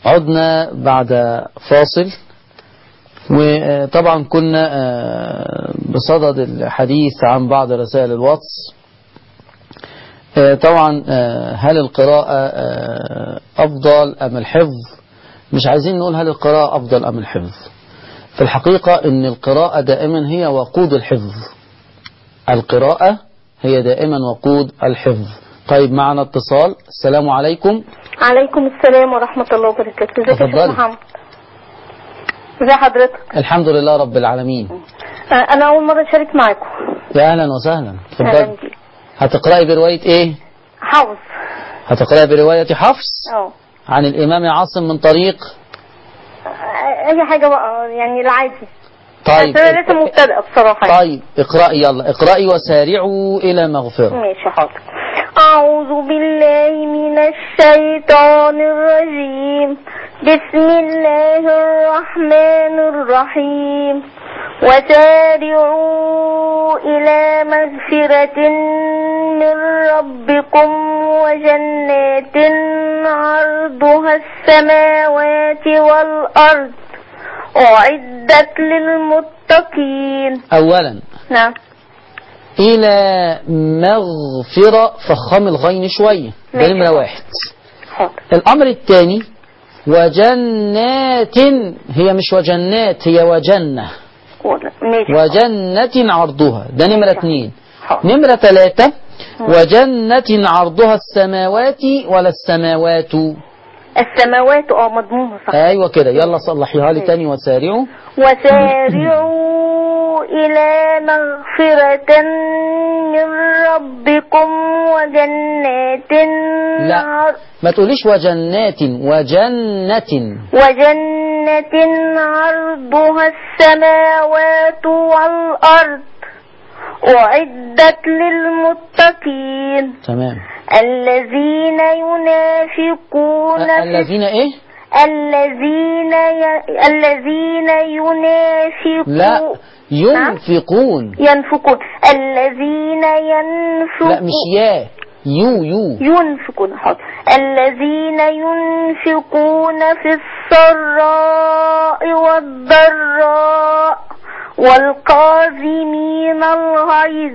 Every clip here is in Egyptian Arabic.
عدنا بعد فاصل وطبعا كنا بصدد الحديث عن بعض رسائل الواتس طبعا هل القراءة أفضل أم الحفظ مش عايزين نقول هل القراءة أفضل أم الحفظ في الحقيقة أن القراءة دائما هي وقود الحفظ القراءة هي دائما وقود الحفظ طيب معنا اتصال السلام عليكم عليكم السلام ورحمة الله وبركاته ازيك يا اتفضلي. شيخ محمد ازي حضرتك الحمد لله رب العالمين آه، انا اول مرة اشارك معاكم يا أهلا وسهلا اهلا اتفضلي بيك هتقرأي برواية إيه حافظ هتقرأي برواية حفص اه عن الإمام عاصم من طريق آه، اي حاجة بقى يعني العادي طيب بس انا لسه مبتدئة بصراحة يعني. طيب اقرأي يلا اقرأي وسارعوا إلى مغفرة ماشي حاضر أعوذ بالله من الشيطان الرجيم بسم الله الرحمن الرحيم وسارعوا إلى مغفرة من ربكم وجنات عرضها السماوات والأرض أعدت للمتقين أولا نعم إلى مغفرة فخام الغين شوية ده ماشي. نمرة واحد حاضر الأمر الثاني وجنات هي مش وجنات هي وجنة ماشي وجنة عرضها ده نمرة ماشي. اثنين حاضر. نمرة ثلاثة وجنة عرضها السماوات ولا السماوات السماوات اه مضمونة صح أيوة كده يلا صلحيها لي تاني وسارعوا وسارعوا إلى مغفرة من ربكم وجنات لا عر- ما تقوليش وجنات وجنة وجنة عرضها السماوات والأرض أعدت للمتقين تمام الذين ينافقون أ- في الذين ايه الذين ي... الذين ينافقون لا ينفقون ينفقون الذين ينفقون لا مش يا يو يو ينفقون حاضر الذين ينفقون في السراء والضراء والقاذمين الغيظ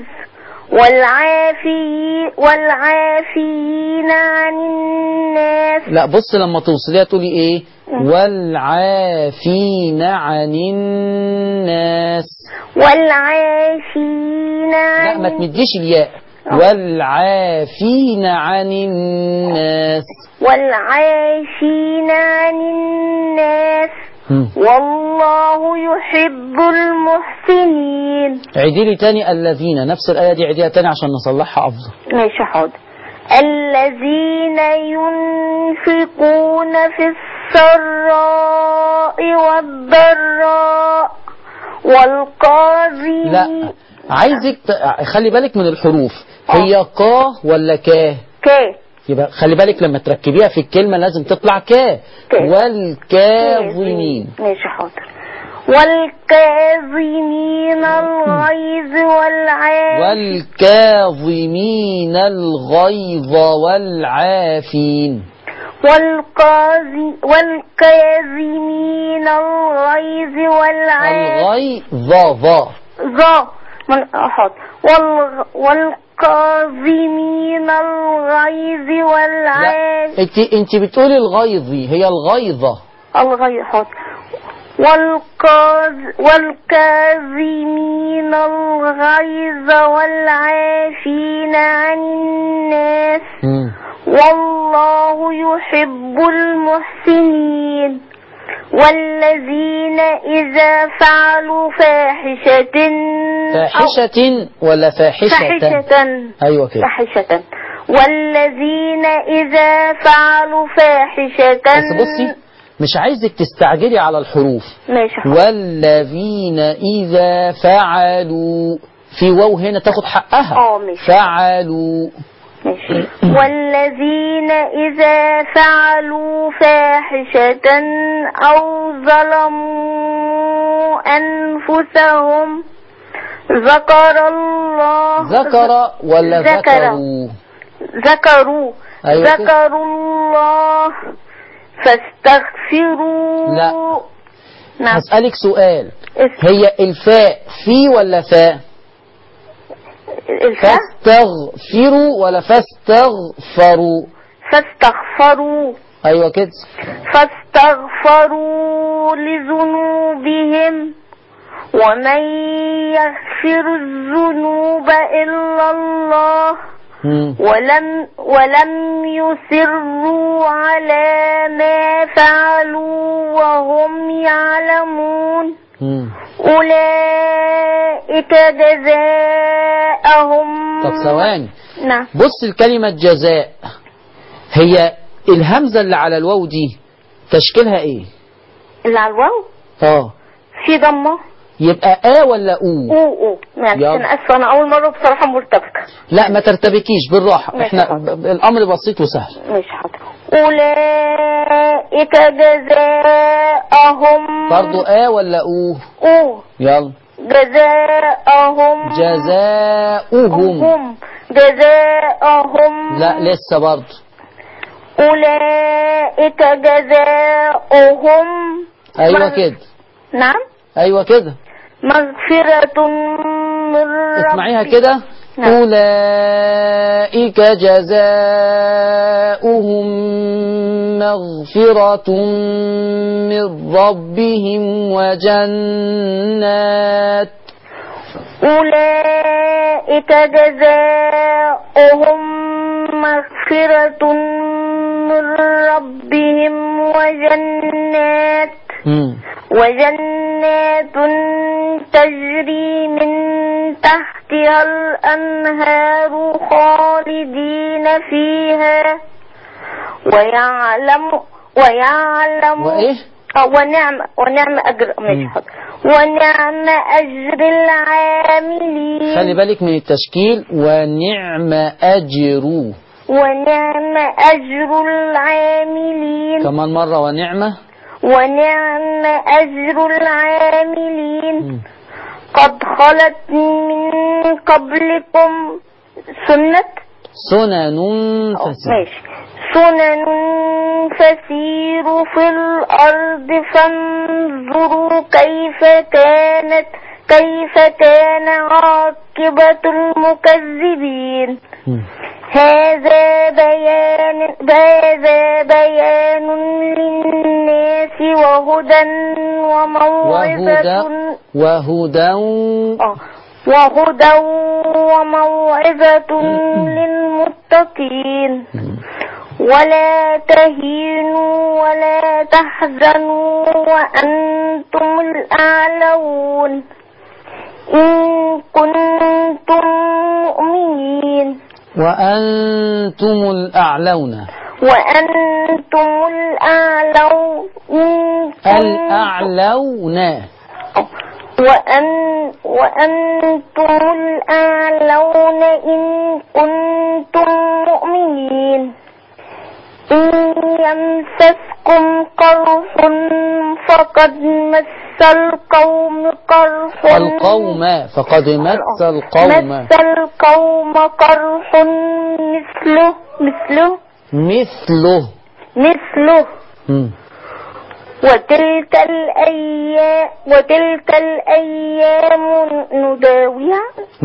والعافي والعافين عن الناس لا بص لما توصليها تقولي ايه والعافين عن الناس والعافين لا عن ما تمديش الياء والعافين عن الناس والعافين عن الناس هم. والله يحب المحسنين عيدي لي تاني الذين نفس الآية دي عيديها تاني عشان نصلحها أفضل ماشي حاضر الذين ينفقون في السراء والضراء والقاذمين لا عايزك ت- خلي بالك من الحروف هي قا ولا كاه كاف يبقى خلي بالك لما تركبيها في الكلمة لازم تطلع كا كا. والكاظمين ماشي حاضر والكاظمين الغيظ والعافين والكاظمين الغيظ والعافين والقاظي والكاظمين الغيظ والعافين الغيظ ظا ظا من حاضر وال والكاظمين الغيظ لا والعافين انت انت بتقولي الغيظي هي الغيظة الغيظ حاضر والقاز والكاظمين الغيظ والعافين عن الناس مم. والله يحب المحسنين والذين إذا فعلوا فاحشة فاحشة ولا فاحشة فاحشة ايوه كده فاحشة والذين إذا فعلوا فاحشة بس بصي مش عايزك تستعجلي على الحروف ماشي حاضر. والذين إذا فعلوا في واو هنا تاخد حقها اه ماشي. فعلوا ماشي والذين إذا فعلوا فاحشة أو ظلموا أنفسهم ذكر الله ذكر ولا ذكر. ذكروا ذكروا أيوة كده. ذكروا الله فاستغفروا لا. نعم هسألك سؤال اس- هي الفاء في ولا فاء الفاء فاستغفروا ولا فاستغفروا فاستغفروا ايوه كده فاستغفروا لذنوبهم ومن يغفر الذنوب إلا الله مم. ولم ولم يصروا على ما فعلوا وهم يعلمون مم. أولئك جزاءهم طب ثواني نعم بص الكلمة جزاء هي الهمزة اللي على الواو دي تشكيلها ايه اللي على الواو اه في ضمة يبقى ا ولا او أو أو معلش يلا. أنا آسفة أنا أول مرة بصراحة مرتبكة لا ما ترتبكيش بالراحة ماشي احنا حاضر. ب- الامر بسيط وسهل مش حاضر أولئك جزاءهم برضو ا ولا او أو يلا جزاءهم جزاؤهم هم جزاءهم لا لسه برضو أولئك جزاؤهم ايوه مغ- كده نعم ايوه كده مغفرة من رب اسمعيها كده نعم. أولئك جزاؤهم مغفرة من ربهم وجنات أولئك جزاؤهم مغفرة من ربهم وجنات مم. وجنات تجري من تحتها الأنهار خالدين فيها ويعلم ويعلم وإيه؟ آه، ونعم ونعم أجر مم. مش حاضر ونعم أجر العاملين خلي بالك من التشكيل ونعم أجر ونعم أجر العاملين كمان مرة ونعمة ونعم أجر العاملين مم. قد خلت من قبلكم سنة سنن أو فسير ماشي سنن فسيروا في الأرض فانظروا كيف كانت كيف كان عاقبة المكذبين مم. هذا بيان هذا بيان للناس وهدى وهدى وموعظة وهدى آه، وهدى وموعظة للمتقين مم. ولا تهينوا ولا تحزنوا وأنتم الأعلون إن كنتم مؤمنين وأنتم الأعلون وأنتم الأعلون إن كنتم الأعلون وأن وأنتم الأعلون إن كنتم مؤمنين إن يمسسكم قرح فقد مس القوم قرح القوم فقد مس القوم مس القوم قرح مثله مثله مثله مثله مم. وتلك الأيام وتلك الأيام نداويها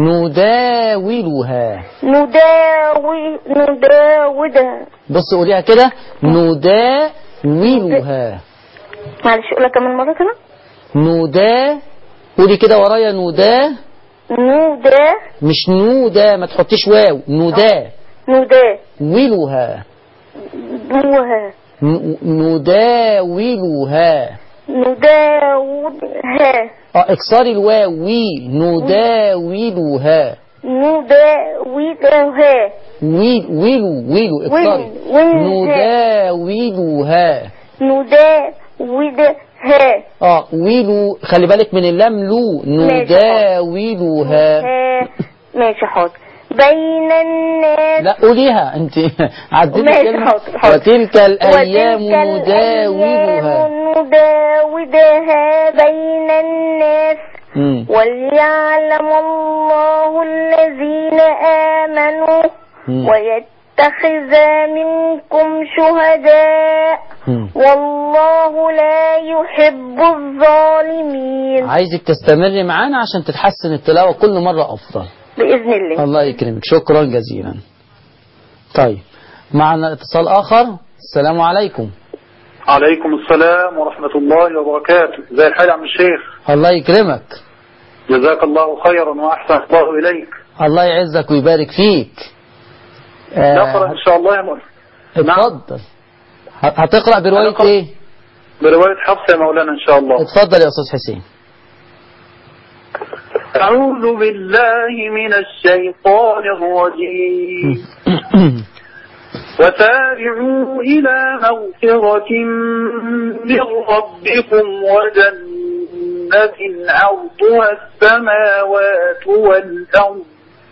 نداولها نداوي نداودها بص قوليها كده نداولها معلش أقولها كمان مرة كده ندا قولي كده ورايا ندا ندا مش نودا ما تحطيش واو ندا ندا ولها دوها ن- نداولها نداودها اه اكسري الواو وي نداولها نداودها ويل ويلو ويلو اكسري ويل- نداولها نداودها اه ويلو خلي بالك من اللام لو نداولها ها. ماشي حاضر بين الناس لا قوليها انت عدلي ماشي، كلمة حاضر، حاضر. وتلك الايام وتلك نداولها الأيام نداودها بين الناس مم. وليعلم الله الذين آمنوا مم. ويت يتخذ منكم شهداء مم. والله لا يحب الظالمين عايزك تستمري معانا عشان تتحسن التلاوة كل مرة أفضل بإذن الله الله يكرمك شكرا جزيلا طيب معنا اتصال آخر السلام عليكم عليكم السلام ورحمة الله وبركاته زي الحال يا عم الشيخ الله يكرمك جزاك الله خيرا وأحسن الله إليك الله يعزك ويبارك فيك نقرأ آه إن شاء الله يا مولانا نعم. اتفضل ه- هتقرأ برواية هنقرأ. ايه برواية حفص يا مولانا إن شاء الله اتفضل يا أستاذ حسين أعوذ بالله من الشيطان الرجيم وسارعوا إلى مغفرة من ربكم وجنة عرضها السماوات والأرض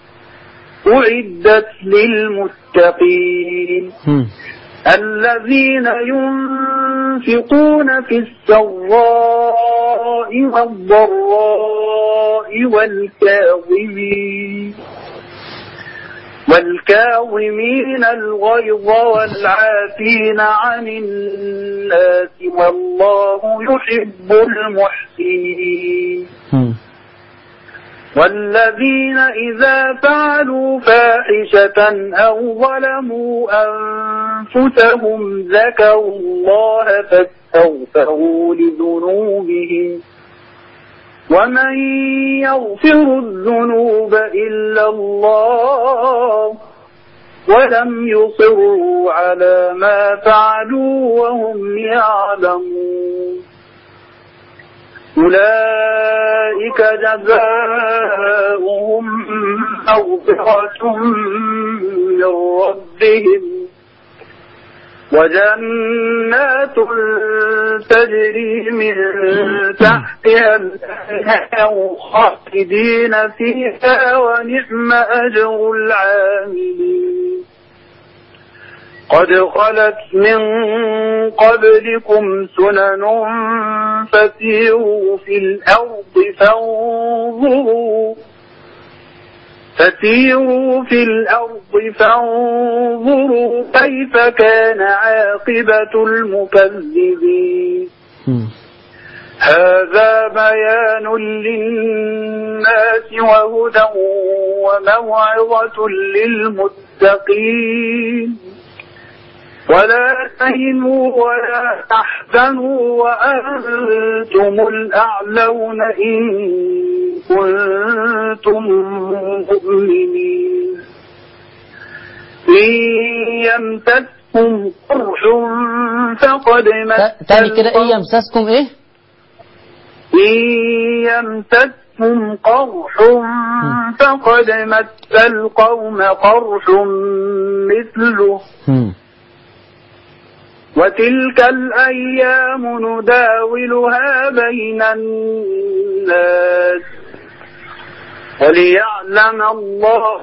أعدت للمتقين مم. الذين ينفقون في السراء والضراء والكاظمين والكاظمين الغيظ والعافين عن الناس والله يحب المحسنين مم. والذين إذا فعلوا فاحشة أو ظلموا أنفسهم ذكروا الله فاستغفروا لذنوبهم ومن يغفر الذنوب إلا الله ولم يصروا على ما فعلوا وهم يعلمون أولئك جزاؤهم مغفرة من ربهم وجنات تجري من تحتها الأنهار خالدين فيها ونعم أجر العاملين قد خلت من قبلكم سنن فسيروا في الأرض فانظروا فسيروا في الأرض فانظروا كيف كان عاقبة المكذبين مم. هذا بيان للناس وهدى وموعظة للمتقين ولا تهنوا ولا تحزنوا وأنتم الأعلون إن كنتم مؤمنين إن يمسسكم قرح فقد تا- مس تاني كده ايه القوم- يمسسكم ايه إن يمسسكم قرح فقد مس القوم قرح مثله مم. وتلك الأيام نداولها بين الناس وليعلم الله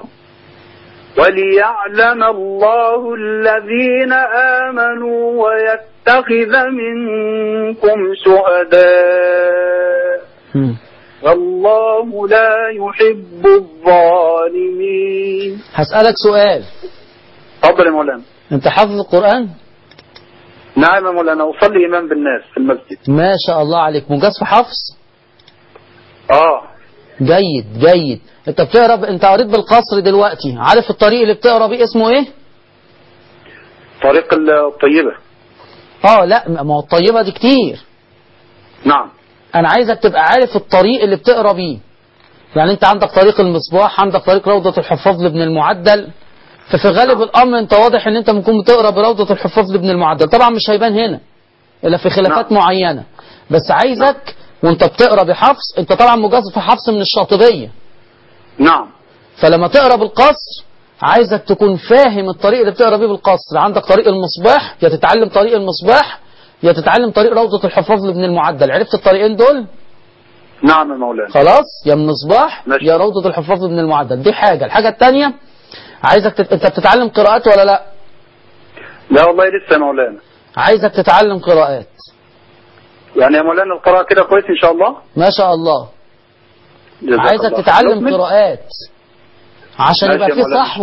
وليعلم الله الذين آمنوا ويتخذ منكم شهداء مم. والله لا يحب الظالمين هسألك سؤال تفضل يا مولانا انت حافظ القرآن نعم يا مولانا أصلي إمام بالناس في المسجد ما شاء الله عليك مجاز في حفظ آه جيد جيد انت بتقرا ب... انت قريت بالقصر دلوقتي عارف الطريق اللي بتقرا بيه اسمه ايه طريق الطيبة اه لا ما هو الطيبه دي كتير نعم انا عايزك تبقى عارف الطريق اللي بتقرا بيه يعني انت عندك طريق المصباح عندك طريق روضة الحفاظ لابن المعدل ففي غالب الامر انت واضح ان انت ممكن بتقرا بروضة الحفاظ لابن المعدل طبعا مش هيبان هنا الا في خلافات نعم. معينة بس عايزك وانت بتقرا بحفص انت طبعا مجاز في حفص من الشاطبية نعم فلما تقرا بالقصر عايزك تكون فاهم الطريق اللي بتقرا بيه بالقصر عندك طريق المصباح يا تتعلم طريق المصباح يا تتعلم طريق روضة الحفاظ لابن المعدل عرفت الطريقين دول نعم يا مولانا خلاص يا من مصباح ماشي. يا روضة الحفاظ ابن المعدل دي حاجة الحاجة التانية عايزك تت... انت بتتعلم قراءات ولا لا لا والله لسه يا مولانا عايزك تتعلم قراءات يعني يا مولانا القراءة كده كويس إن شاء الله ما شاء الله جزاك عايزك الله. تتعلم نكمل؟ قراءات عشان ماشي يبقى يا في مولانا. صحوة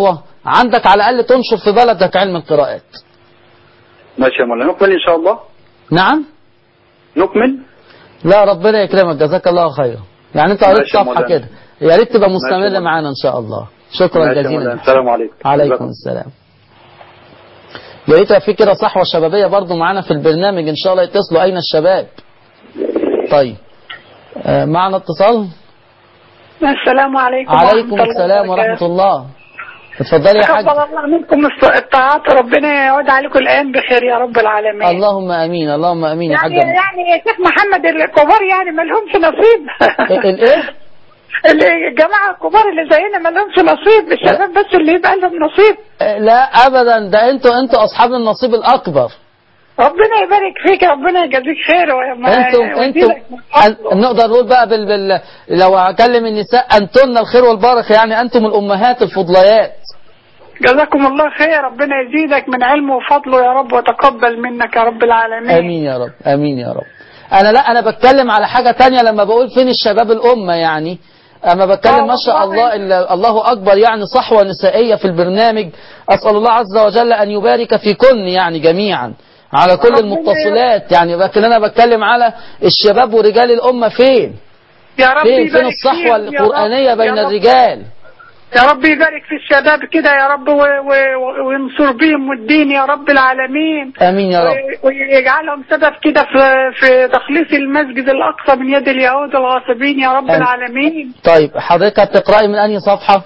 عندك على الأقل تنشر في بلدك علم القراءات ماشي يا مولانا نكمل إن شاء الله نعم نكمل لا ربنا يكرمك جزاك الله خيرا يعني انت قريت ماشي يا صفحة مولانا. كده يا ريت تبقى ماشي يا مستمر مولانا. معانا ان شاء الله شكرا ماشي يا جزيلا مولانا. السلام عليكم عليكم جزاكم. السلام يا ريت يبقى في كده صحوة شبابية برضو معانا في البرنامج ان شاء الله يتصلوا اين الشباب طيب آه، معنا اتصال السلام عليكم عليكم ورحمة الله السلام وبركاته. ورحمة الله اتفضلي يا حاج تقبل الله منكم الص- الطاعات ربنا يعود عليكم الأيام بخير يا رب العالمين اللهم امين اللهم امين يا يعني حاج يعني يا شيخ محمد الكبار يعني ما لهمش نصيب ال- الايه الجماعة الكبار اللي زينا ما لهمش نصيب الشباب بس اللي يبقى لهم نصيب آه، لا ابدا ده انتوا انتوا اصحاب النصيب الاكبر ربنا يبارك فيك ربنا يجازيك خير وما انتم انتم يوديلك من فضله. أن- نقدر نقول بقى بال... بال... لو اكلم النساء انتن الخير والبركه يعني انتم الامهات الفضليات جزاكم الله خير ربنا يزيدك من علمه وفضله يا رب وتقبل منك يا رب العالمين امين يا رب امين يا رب انا لا انا بتكلم على حاجه تانية لما بقول فين الشباب الامه يعني اما بتكلم ما شاء الله إلا الله اكبر يعني صحوه نسائيه في البرنامج اسال الله عز وجل ان يبارك فيكن يعني جميعا على كل ربنا المتصلات يعني لكن انا بتكلم على الشباب ورجال الامه فين يا رب فين فين يبارك الصحوه فيهم يا القرانيه رب. بين يا رب. الرجال يا رب يبارك في الشباب كده يا رب و- و- وينصر بهم الدين يا رب العالمين امين يا رب و- ويجعلهم سبب كده في في تخليص المسجد الاقصى من يد اليهود الغاصبين يا رب آمين. العالمين طيب حضرتك هتقرأي من أنهي صفحة؟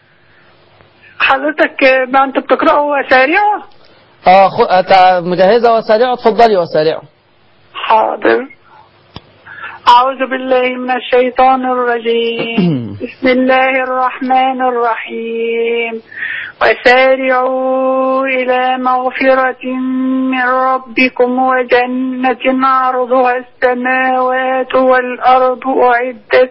حضرتك آه، ما انت بتقرأه سارعه اه خ... أت- مجهزة وسارعة اتفضلي وسارعة حاضر أعوذ بالله من الشيطان الرجيم بسم الله الرحمن الرحيم وسارعوا إلى مغفرة من ربكم وجنة عرضها السماوات والأرض أعدت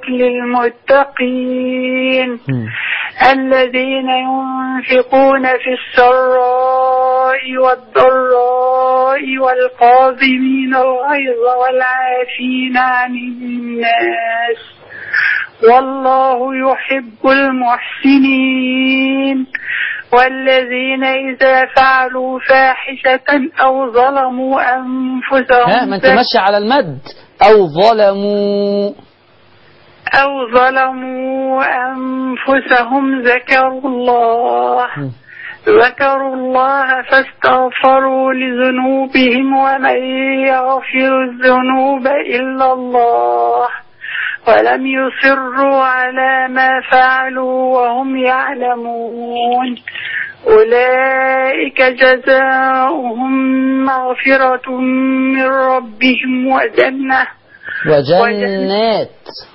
للمتقين الذين ينفقون في السراء والضراء والقاظمين الغيظ والعافين عن الناس والله يحب المحسنين والذين إذا فعلوا فاحشة أو ظلموا أنفسهم ها ما انت ماشي على المد أو ظلموا أو ظلموا أنفسهم ذكروا الله ذكروا الله فاستغفروا لذنوبهم ومن يغفر الذنوب إلا الله ولم يصروا على ما فعلوا وهم يعلمون أولئك جزاؤهم مغفرة من ربهم وجنة وجنات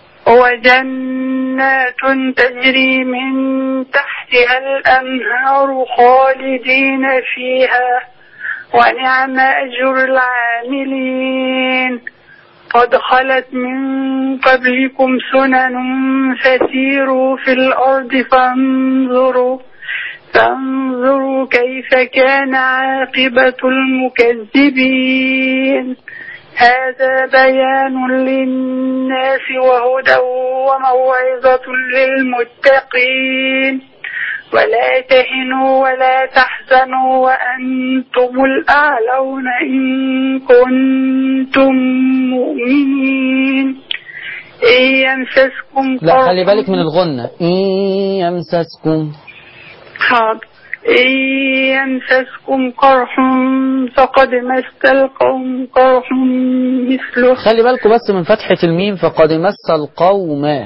وجنات تجري من تحتها الأنهار خالدين فيها ونعم أجر العاملين قد خلت من قبلكم سنن فسيروا في الأرض فانظروا فانظروا كيف كان عاقبة المكذبين هذا بيان للناس وهدى وموعظة للمتقين ولا تهنوا ولا تحزنوا وأنتم الأعلون إن كنتم مؤمنين إن يمسسكم لا خلي قرح- بالك من الغنة إن يمسسكم حاضر إن يمسسكم قرح فقد مس القوم قرح مثله خلي بالكم بس من فتحة الميم فقد مس القوم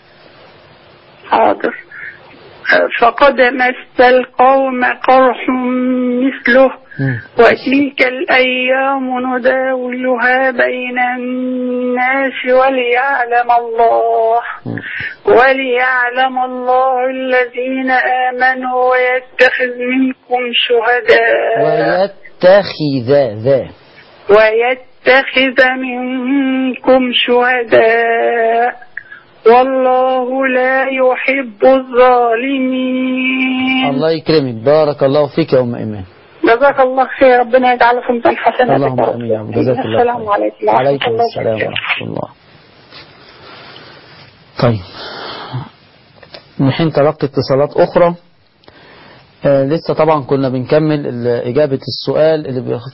حاضر فقد مس القوم قرح مثله مم. وتلك الأيام نداولها بين الناس وليعلم الله مم. وليعلم الله الذين آمنوا ويتخذ منكم شهداء ويتخذ ذا ويتخذ منكم شهداء والله لا يحب الظالمين الله يكرمك بارك الله فيك يا أم إيمان جزاك الله خير ربنا يجعله في ميزان حسناتك اللهم يا رب. امين يا رب جزاك الله السلام خير. عليكم ورحمة عليكم الله السلام وبركاته. ورحمه الله طيب نحين تلقي اتصالات اخرى آه لسه طبعا كنا بنكمل ال- إجابة السؤال اللي بياخد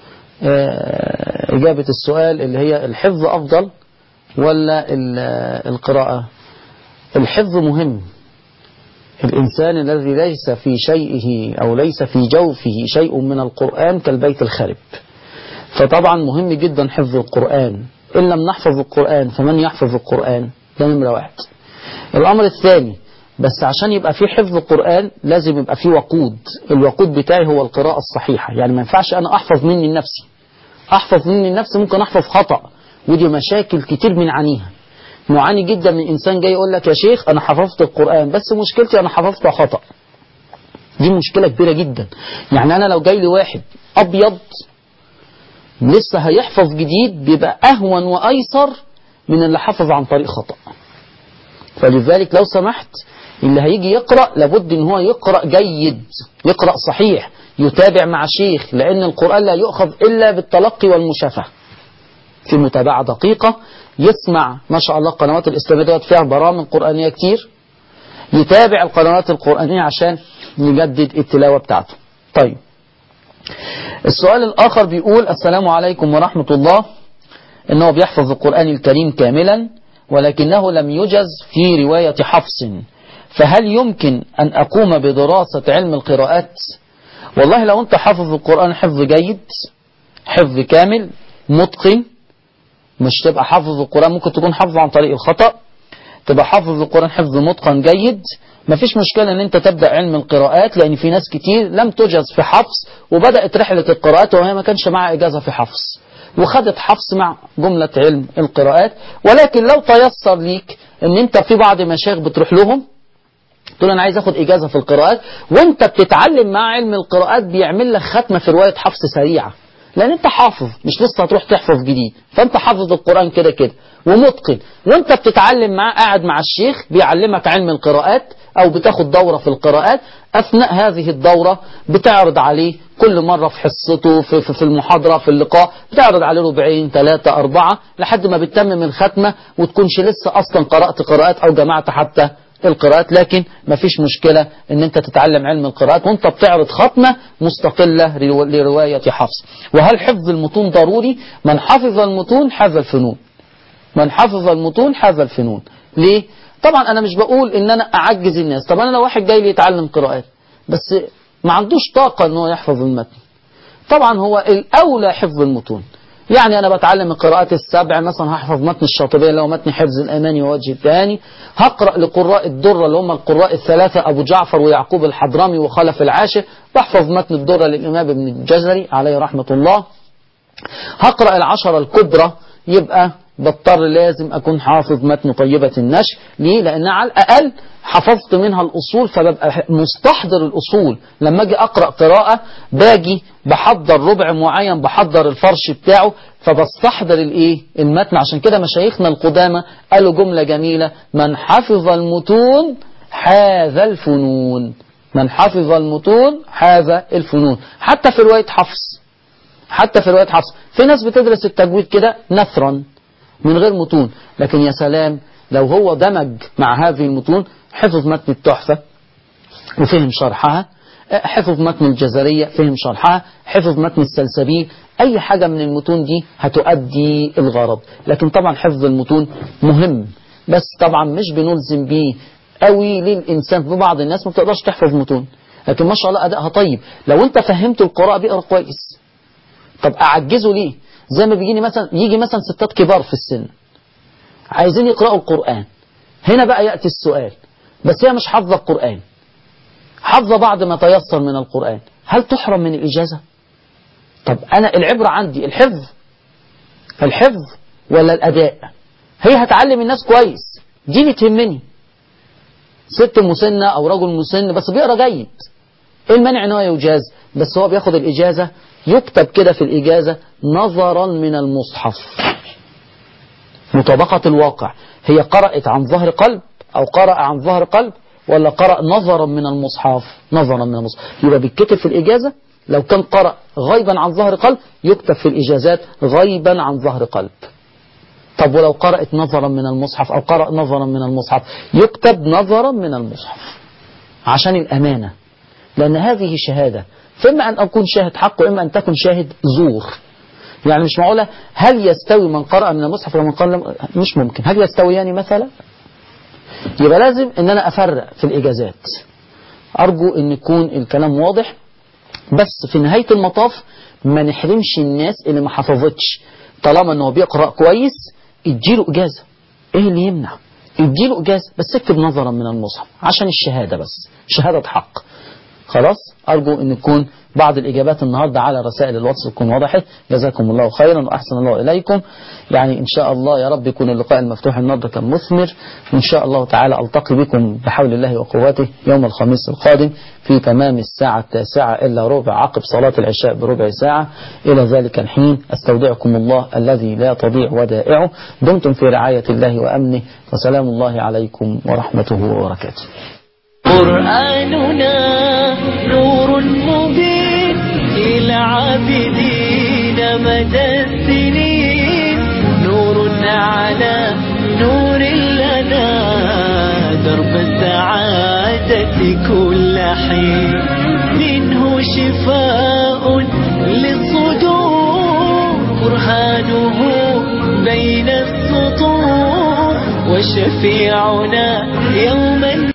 آه إجابة السؤال اللي هي الحفظ أفضل ولا ال- القراءة الحفظ مهم الإنسان الذي ليس في شيئه أو ليس في جوفه شيء من القرآن كالبيت الخرب فطبعا مهم جدا حفظ القرآن إن لم نحفظ القرآن فمن يحفظ القرآن ده نمرة واحد الأمر الثاني بس عشان يبقى في حفظ القرآن لازم يبقى في وقود الوقود بتاعي هو القراءة الصحيحة يعني ما ينفعش أنا أحفظ مني لنفسي أحفظ مني لنفسي ممكن أحفظ خطأ ودي مشاكل كتير بنعانيها نعاني جدا من إنسان جاي يقول لك يا شيخ أنا حفظت القرآن بس مشكلتي أنا حفظته خطأ دي مشكلة كبيرة جدا يعني أنا لو جاي لي واحد أبيض لسه هيحفظ جديد بيبقى أهون وأيسر من اللي حفظ عن طريق خطأ فلذلك لو سمحت اللي هيجي يقرأ لابد ان هو يقرأ جيد يقرأ صحيح يتابع مع شيخ لأن القرآن لا يؤخذ إلا بالتلقي والمشافهة في متابعة دقيقة يسمع ما شاء الله القنوات الإسلامية دلوقتي فيها برامج قرآنية كتير يتابع القنوات القرآنية عشان يجدد التلاوة بتاعته طيب السؤال الآخر بيقول السلام عليكم ورحمة الله إنه بيحفظ القرآن الكريم كاملا ولكنه لم يجز في رواية حفص فهل يمكن أن أقوم بدراسة علم القراءات والله لو أنت حافظ القرآن حفظ جيد حفظ كامل متقن مش تبقى حافظ القرآن ممكن تكون حافظ عن طريق الخطأ تبقى حافظ القرآن حفظ متقن جيد مفيش مشكلة ان انت تبدأ علم القراءات لان في ناس كتير لم تجز في حفظ وبدأت رحلة القراءات وهي ما كانش معها اجازة في حفظ وخدت حفظ مع جملة علم القراءات ولكن لو تيسر ليك ان انت في بعض مشايخ بتروح لهم تقول انا عايز اخد اجازة في القراءات وانت بتتعلم مع علم القراءات بيعمل لك ختمة في رواية حفظ سريعة لان انت حافظ مش لسه هتروح تحفظ جديد فانت حافظ القرآن كده كده ومتقن وانت بتتعلم معاه قاعد مع الشيخ بيعلمك علم القراءات او بتاخد دورة في القراءات اثناء هذه الدورة بتعرض عليه كل مرة في حصته في, في, في المحاضرة في اللقاء بتعرض عليه ربعين ثلاثة أربعة لحد ما بتتمم الختمة وتكونش لسه أصلا قرأت قراءات أو جمعت حتى القراءات لكن ما فيش مشكلة ان انت تتعلم علم القراءات وانت بتعرض ختمة مستقلة لرواية حفص وهل حفظ المتون ضروري من حفظ المتون حفظ الفنون من حفظ المتون حفظ الفنون ليه طبعا انا مش بقول ان انا اعجز الناس طب انا لو واحد جاي لي يتعلم قراءات بس ما عندوش طاقة ان هو يحفظ المتن طبعا هو الاولى حفظ المتون يعني أنا بتعلم القراءات السبع مثلا هحفظ متن الشاطبية اللي هو متن حفظ الأماني ووجه الثاني هقرأ لقراء الدرة اللي هم القراء الثلاثة أبو جعفر ويعقوب الحضرمي وخلف العاشر بحفظ متن الدرة للإمام ابن الجزري عليه رحمة الله هقرأ العشرة الكبرى يبقى بضطر لازم أكون حافظ متن طيبة النشر ليه؟ لأن على الأقل حفظت منها الأصول فببقى مستحضر الأصول لما أجي أقرأ قراءة باجي بحضر ربع معين بحضر الفرش بتاعه فبستحضر الإيه؟ المتن عشان كده مشايخنا القدامى قالوا جملة جميلة من حفظ المتون حاذ الفنون من حفظ المتون حاذ الفنون حتى في رواية حفص حتى في رواية حفص في ناس بتدرس التجويد كده نثرا من غير متون لكن يا سلام لو هو دمج مع هذه المتون حفظ متن التحفة وفهم شرحها حفظ متن الجزرية فهم شرحها حفظ متن السلسبيل أي حاجة من المتون دي هتؤدي الغرض لكن طبعا حفظ المتون مهم بس طبعا مش بنلزم بيه قوي للإنسان في بعض الناس ما بتقدرش تحفظ متون لكن ما شاء الله أدائها طيب لو أنت فهمت القراءة بيقرأ كويس طب أعجزه ليه زي ما بيجيني مثلا يجي مثلا ستات كبار في السن عايزين يقرأوا القرآن هنا بقى يأتي السؤال بس هي مش حافظة القرآن حافظة بعض ما تيسر من القرآن هل تحرم من الإجازة طب أنا العبرة عندي الحفظ الحفظ ولا الأداء هي هتعلم الناس كويس دي اللي تهمني ست مسنة أو رجل مسن بس بيقرأ جيد ايه المانع ان هو يجاز بس هو بياخد الإجازة يكتب كده في الإجازة نظرا من المصحف مطابقة الواقع هي قرأت عن ظهر قلب أو قرأ عن ظهر قلب ولا قرأ نظرا من المصحف نظرا من المصحف يبقى بيتكتب في الإجازة لو كان قرأ غيبا عن ظهر قلب يكتب في الإجازات غيبا عن ظهر قلب طب ولو قرأت نظرا من المصحف أو قرأ نظرا من المصحف يكتب نظرا من المصحف عشان الأمانة لأن هذه شهادة فإما أن أكون شاهد حق وإما أن تكون شاهد زور يعني مش معقولة هل يستوي من قرأ من المصحف ومن قرأ مش ممكن هل يستويان مثلا يبقى لازم ان انا افرق في الاجازات ارجو ان يكون الكلام واضح بس في نهاية المطاف ما نحرمش الناس اللي ما حفظتش طالما انه بيقرأ كويس اديله اجازة ايه اللي يمنع اديله اجازة بس اكتب نظرا من المصحف عشان الشهادة بس شهادة حق خلاص أرجو أن يكون بعض الإجابات النهاردة على رسائل الواتس تكون وضحت جزاكم الله خيرا وأحسن الله إليكم يعني إن شاء الله يا رب يكون اللقاء المفتوح النهاردة كان مثمر وإن شاء الله تعالى ألتقي بكم بحول الله وقوته يوم الخميس القادم في تمام الساعة التاسعة إلا ربع عقب صلاة العشاء بربع ساعة إلى ذلك الحين أستودعكم الله الذي لا تضيع ودائعه دمتم في رعاية الله وأمنه وسلام الله عليكم ورحمته وبركاته قرآننا نور مبين إلى عابدين مدى السنين نور على نور لنا درب السعادة كل حين منه شفاء للصدور برهانه بين السطور وشفيعنا يوم